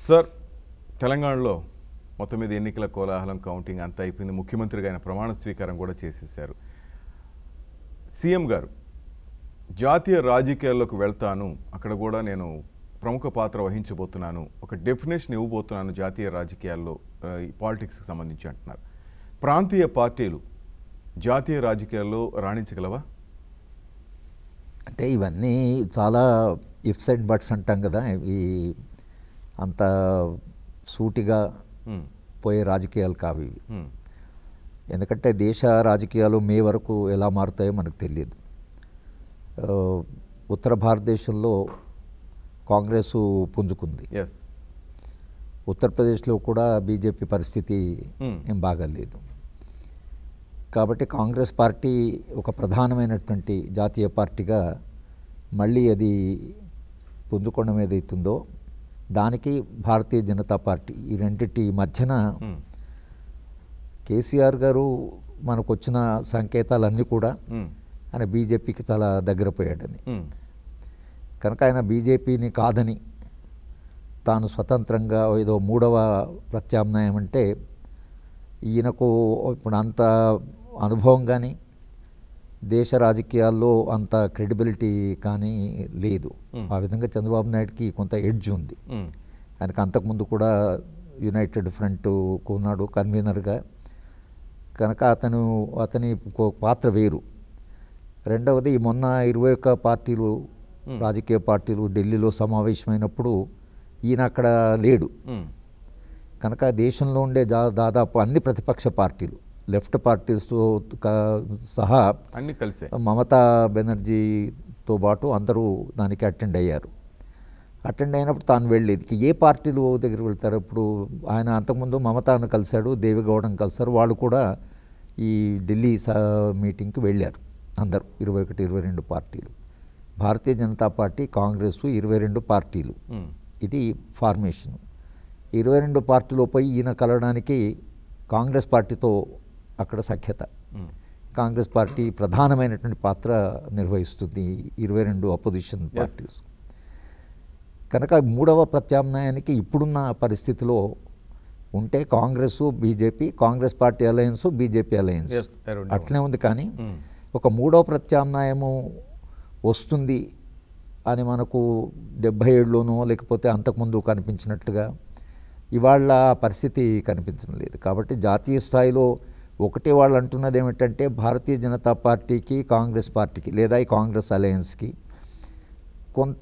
Sir తెలంగాణలో మొత్తం మీద ఎన్నికల కోలాహలం కౌంటింగ్ అంతా అయిపోయింది ముఖ్యమంత్రిగా ఆయన ప్రమాణ స్వీకారం కూడా చేసేశారు సీఎం గారు జాతీయ రాజకీయాల్లోకి వెళ్తాను అక్కడ కూడా నేను ప్రముఖ పాత్ర వహించబోతున్నాను ఒక డెఫినేషన్ ఇవ్వబోతున్నాను జాతీయ రాజకీయాల్లో ఆ, ఈ పాలిటిక్స్కి సంబంధించి అంటున్నారు ప్రాంతీయ పార్టీలు జాతీయ రాజకీయాల్లో రాణించగలవా అంటే ఇవన్నీ చాలా ఇఫ్స్ అండ్ బట్స్ అంటాం కదా ఈ అంత సూటిగా ఉమ్, పోయే రాజకీయాలు కావు ఇవి ఉమ్, ఎందుకంటే దేశ రాజకీయాలు మే వరకు ఎలా మారుతాయో మనకు తెలియదు ఆ, ఉత్తర భారతదేశంలో కాంగ్రెస్ పుంజుకుంది ఎస్ ఉత్తరప్రదేశ్లో కూడా బీజేపీ పరిస్థితి Hmm. ఏం బాగాలేదు కాబట్టి కాంగ్రెస్ పార్టీ ఒక ప్రధానమైనటువంటి జాతీయ పార్టీగా మళ్ళీ అది పుంజుకోవడం ఏదైతుందో దానికి భారతీయ జనతా పార్టీ ఈ రెండింటి మధ్యన ఉమ్, కేసీఆర్ గారు మనకు వచ్చిన సంకేతాలన్నీ కూడా ఉమ్, ఆయన బీజేపీకి చాలా దగ్గర పోయాడని ఉమ్, కనుక ఆయన బీజేపీని కాదని తాను స్వతంత్రంగా ఏదో మూడవ ప్రత్యామ్నాయం అంటే ఈయనకు ఇప్పుడు అంత అనుభవం కానీ దేశ రాజకీయాల్లో అంత క్రెడిబిలిటీ కానీ లేదు Hmm. ఆ విధంగా చంద్రబాబు నాయుడుకి కొంత ఎడ్జ్ ఉంది ఉమ్, ఆయనకు అంతకుముందు కూడా యునైటెడ్ ఫ్రంట్ ఉన్నాడు కన్వీనర్గా కనుక అతను అతని కో- పాత్ర వేరు రెండవది మొన్న ఇరవై ఒక్క పార్టీలు Hmm. రాజకీయ పార్టీలు ఢిల్లీలో సమావేశమైనప్పుడు ఈయన అక్కడ లేడు ఉమ్, కనుక దేశంలో ఉండే జా దాదాపు అన్ని ప్రతిపక్ష పార్టీలు లెఫ్ట్ పార్టీస్తో క- సహా అన్నీ కలిసే మమతా బెనర్జీతో పాటు అందరూ దానికి అటెండ్ అయ్యారు అటెండ్ అయినప్పుడు తాను వెళ్ళేది ఇక ఏ పార్టీలు దగ్గరికి వెళ్తారు ఇప్పుడు ఆయన అంతకుముందు మమతాను కలిశాడు దేవిగౌడను కలిశారు వాళ్ళు కూడా ఈ ఢిల్లీ స- మీటింగ్కి వెళ్ళారు అందరూ ఇరవై ఒకటి ఇరవై రెండు పార్టీలు భారతీయ జనతా పార్టీ కాంగ్రెస్ ఇరవై రెండు పార్టీలు ఉమ్, ఇది ఫార్మేషన్ ఇరవై రెండు పార్టీలో పోయి ఈయన కలవడానికి కాంగ్రెస్ పార్టీతో అక్కడ సఖ్యత ఉమ్, కాంగ్రెస్ పార్టీ ప్రధానమైనటువంటి పాత్ర నిర్వహిస్తుంది ఇరవై రెండు అపోజిషన్ పార్టీస్ కనుక మూడవ ప్రత్యామ్నాయానికి ఇప్పుడున్న పరిస్థితిలో ఉంటే Congress BJP Congress party alliance BJP alliance Yes, I don't know. అట్లనే ఉంది కానీ ఉమ్, ఒక మూడవ ప్రత్యామ్నాయము వస్తుంది అని మనకు డెబ్భై ఏడులోనో లేకపోతే అంతకుముందు కనిపించినట్లుగా ఇవాళ ఆ పరిస్థితి కనిపించడం లేదు కాబట్టి జాతీయ స్థాయిలో ఒకటే వాళ్ళు అంటున్నది ఏమిటంటే భారతీయ జనతా పార్టీకి కాంగ్రెస్ పార్టీకి లేదా ఈ కాంగ్రెస్ అలయన్స్కి కొంత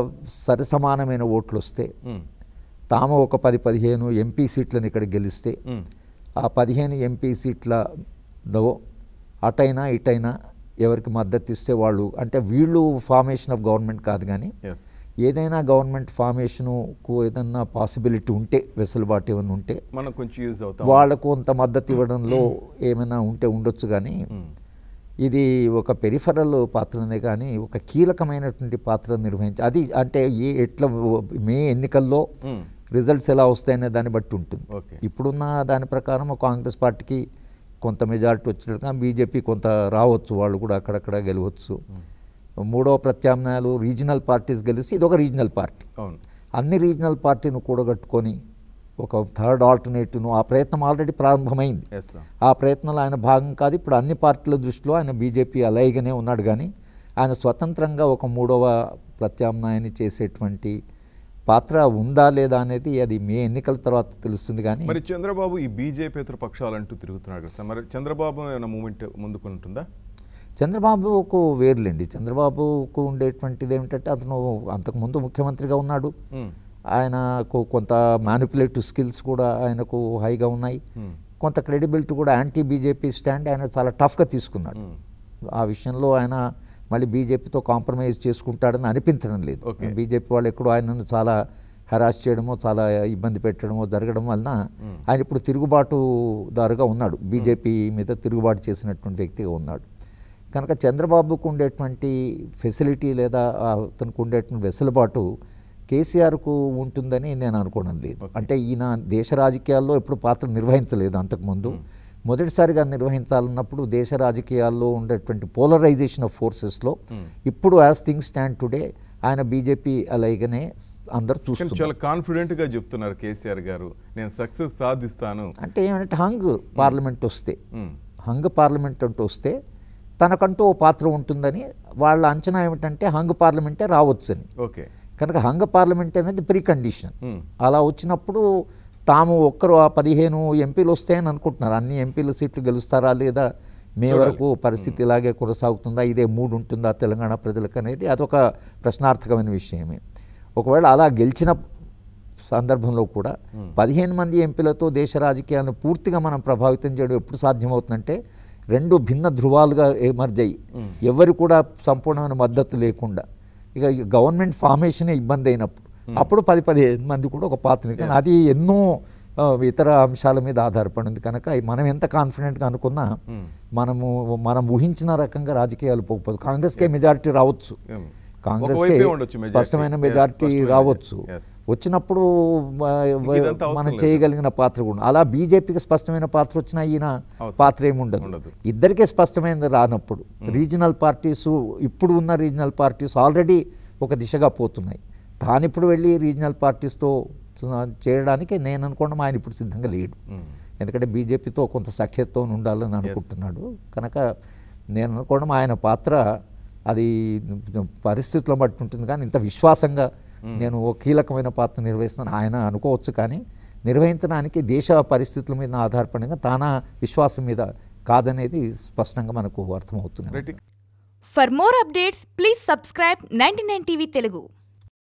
సరిసమానమైన ఓట్లు వస్తే ఉమ్, తాము ఒక పది పదిహేను ఎంపీ సీట్లను ఇక్కడ గెలిస్తే ఉమ్, ఆ పదిహేను ఎంపీ సీట్లలో అటైనా ఇటైనా ఎవరికి మద్దతు ఇస్తే వాళ్ళు అంటే వీళ్ళు ఫార్మేషన్ ఆఫ్ గవర్నమెంట్ కాదు కానీ ఎస్ ఏదైనా గవర్నమెంట్ ఫార్మేషన్కు ఏదైనా పాసిబిలిటీ ఉంటే వెసులుబాటు ఏమైనా ఉంటే మనం కొంచెం యూజ్ అవుతాం వాళ్ళకు కొంత మద్దతు ఇవ్వడంలో ఏమైనా ఉంటే ఉండొచ్చు కానీ ఉమ్, ఇది ఒక పెరిఫరల్ పాత్రనే కానీ ఒక కీలకమైనటువంటి పాత్ర నిర్వహించి అది అంటే ఏ ఎట్లా మే ఎన్నికల్లో ఉమ్, రిజల్ట్స్ ఎలా వస్తాయనే దాన్ని బట్టి ఉంటుంది ఓకే ఇప్పుడున్న దాని ప్రకారం కాంగ్రెస్ పార్టీకి కొంత మెజారిటీ వచ్చినట్టుగా బీజేపీ కొంత రావచ్చు వాళ్ళు కూడా అక్కడక్కడ గెలవచ్చు మూడవ ప్రత్యామ్నాయాలు రీజనల్ పార్టీస్ గెలిచి ఇది ఒక రీజనల్ పార్టీ అవును అన్ని రీజనల్ పార్టీని కూడగట్టుకొని ఒక థర్డ్ ఆల్టర్నేటివ్ను ఆ ప్రయత్నం ఆల్రెడీ ప్రారంభమైంది ఎస్ సార్ ఆ ప్రయత్నంలో ఆయన భాగం కాదు ఇప్పుడు అన్ని పార్టీల దృష్టిలో ఆయన బీజేపీ అలాయిగానే ఉన్నాడు కానీ ఆయన స్వతంత్రంగా ఒక మూడవ ప్రత్యామ్నాయాన్ని చేసేటువంటి పాత్ర ఉందా లేదా అనేది అది మే ఎన్నికల తర్వాత తెలుస్తుంది కానీ మరి చంద్రబాబు ఈ బీజేపీ పక్షాలంటూ తిరుగుతున్నాడు కదా సార్ మరి చంద్రబాబు ఏమైనా మూమెంట్ ముందుకు ఉంటుందా చంద్రబాబుకు వేరులేండి చంద్రబాబుకు ఉండేటువంటిది ఏమిటంటే అతను అంతకుముందు ముఖ్యమంత్రిగా ఉన్నాడు ఉమ్, ఆయనకు కొంత మ్యానిపులేటివ్ స్కిల్స్ కూడా ఆయనకు హైగా ఉన్నాయి ఉమ్, కొంత క్రెడిబిలిటీ కూడా యాంటీ బీజేపీ స్టాండ్ ఆయన చాలా టఫ్గా తీసుకున్నాడు ఉమ్, ఆ విషయంలో ఆయన మళ్ళీ బీజేపీతో కాంప్రమైజ్ చేసుకుంటాడని అనిపించడం లేదు Okay. బీజేపీ వాళ్ళు ఎక్కడో ఆయనను చాలా హెరాస్ చేయడమో చాలా ఇబ్బంది పెట్టడమో జరగడం వలన Hmm. ఆయన ఇప్పుడు తిరుగుబాటుదారుగా ఉన్నాడు బీజేపీ మీద తిరుగుబాటు చేసినటువంటి వ్యక్తిగా ఉన్నాడు కనుక చంద్రబాబుకు ఉండేటువంటి ఫెసిలిటీ లేదా ఆ అతనికి ఉండేటువంటి వెసులుబాటు కేసీఆర్కు ఉంటుందని నేను అనుకోవడం లేదు Okay. అంటే ఈయన దేశ రాజకీయాల్లో ఎప్పుడు పాత్ర నిర్వహించలేదు అంతకుముందు మొదటిసారిగా నిర్వహించాలన్నప్పుడు దేశ రాజకీయాల్లో ఉండేటువంటి పోలరైజేషన్ ఆఫ్ ఫోర్సెస్లో Hmm. ఇప్పుడు యాజ్ థింగ్స్ స్టాండ్ టుడే ఆయన బీజేపీ అలాగనే అందరు కానీ చూస్తున్నారు చాలా కాన్ఫిడెంట్ గా చెప్తున్నారు కేసీఆర్ గారు నేను సక్సెస్ సాధిస్తాను అంటే ఏమంటే హంగ్ పార్లమెంట్ వస్తే ఉమ్, హంగ్ పార్లమెంట్ అంటూ వస్తే తనకంటూ ఓ పాత్ర ఉంటుందని వాళ్ళ అంచనా ఏమిటంటే హంగ్ పార్లమెంటే రావచ్చని ఓకే కనుక హంగ పార్లమెంట్ అనేది ప్రీ కండిషన్ ఉమ్, అలా వచ్చినప్పుడు తాము ఒక్కరు ఆ పదిహేను ఎంపీలు వస్తాయని అనుకుంటున్నారు అన్ని ఎంపీల సీట్లు గెలుస్తారా లేదా మే వరకు పరిస్థితి ఇలాగే కొనసాగుతుందా ఇదే మూడు ఉంటుందా తెలంగాణ ప్రజలకు అనేది అదొక ప్రశ్నార్థకమైన విషయమే ఒకవేళ అలా గెలిచిన సందర్భంలో కూడా పదిహేను మంది ఎంపీలతో దేశ రాజకీయాలను పూర్తిగా మనం ప్రభావితం చేయడం ఎప్పుడు సాధ్యమవుతుందంటే రెండు భిన్న ధృవాలుగా ఎమర్జ్ అయ్యి ఎవరు కూడా సంపూర్ణమైన మద్దతు లేకుండా ఇక ఈ గవర్నమెంట్ ఫార్మేషనే ఇబ్బంది అయినప్పుడు అప్పుడు పది పదిహేను మంది కూడా ఒక పాత్ర కానీ అది ఎన్నో ఆ, ఇతర అంశాల మీద ఆధారపడి ఉంది కనుక మనం ఎంత కాన్ఫిడెంట్గా అనుకున్నా మనము మనం ఊహించిన రకంగా రాజకీయాలు పోకపోదు కాంగ్రెస్కే మెజారిటీ రావచ్చు ఉమ్. కాంగ్రెస్కే ఒకవైపే ఉండొచ్చు majority. స్పష్టమైన Yes, మెజారిటీ స్పష్టమైన రావచ్చు Yes. వచ్చినప్పుడు మ- వ- ఇదంతా అవసరం మనం లేదు. చేయగలిగిన పాత్ర కూడా అలా బీజేపీకి స్పష్టమైన పాత్ర వచ్చినా ఈయన అవసరం. పాత్ర ఏమి ఉండదు ఉండదు. ఇద్దరికే స్పష్టమైనది రానప్పుడు రీజనల్ పార్టీస్ ఇప్పుడు ఉన్న రీజనల్ పార్టీస్ ఆల్రెడీ ఒక దిశగా పోతున్నాయి తాను ఇప్పుడు వెళ్ళి రీజనల్ పార్టీస్తో చేయడానికి నేను అనుకోవడం ఆయన ఇప్పుడు సిద్ధంగా లేడు ఉమ్. ఎందుకంటే బీజేపీతో కొంత సఖ్యతతో ఉండాలని అనుకుంటున్నాడు కనుక నేను అనుకోవడం ఆయన పాత్ర అది పరిస్థితులను బట్టి ఉంటుంది కానీ ఇంత విశ్వాసంగా నేను ఓ కీలకమైన పాత్ర నిర్వహిస్తాను ఆయన అనుకోవచ్చు కానీ నిర్వహించడానికి దేశ పరిస్థితుల మీద ఆధారపడంగా తానా విశ్వాసం మీద కాదనేది స్పష్టంగా మనకు అర్థమవుతుంది right For more updates, please subscribe 99 TV Telugu.